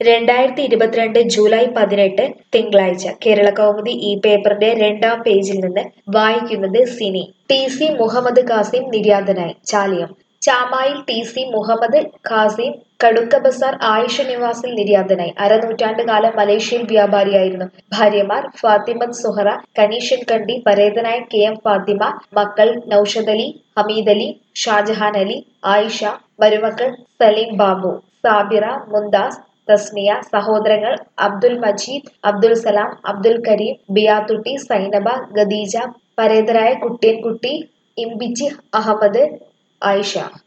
രണ്ടായിരത്തി ഇരുപത്തിരണ്ട് ജൂലൈ പതിനെട്ട് തിങ്കളാഴ്ച കേരള കൗമുദി ഈ പേപ്പറിന്റെ രണ്ടാം പേജിൽ നിന്ന് വായിക്കുന്നത് സിനി ടി സി മുഹമ്മദ് ഖാസിം നിര്യാതനായി ചാലിയം ചാമായിൽ ടി സി മുഹമ്മദ് ഖാസിം കടുക്ക ബസാർ ആയിഷ നിവാസിൽ നിര്യാതനായി അരനൂറ്റാണ്ട് കാലം മലേഷ്യയിൽ വ്യാപാരിയായിരുന്നു ഭാര്യമാർ ഫാത്തിമത്ത് സുഹറ കനീഷൻ കണ്ടി പരേതനായ കെ എം ഫാത്തിമ മക്കൾ നൌഷദ് അലി ഹമീദ് അലി ഷാജഹാൻ അലി ആയിഷ മരുമക്കൾ സലീം ബാബു സാബിറ മുന്താസ് തസ്നിയ സഹോദരങ്ങൾ അബ്ദുൽ മജീദ് അബ്ദുൽ സലാം അബ്ദുൽ കരീം ബിയാത്തുട്ടി സൈനബ ഖദീജ പരേതരായ കുട്ടിയൻകുട്ടി ഇമ്പിച്ചി അഹമ്മദ് ആയിഷ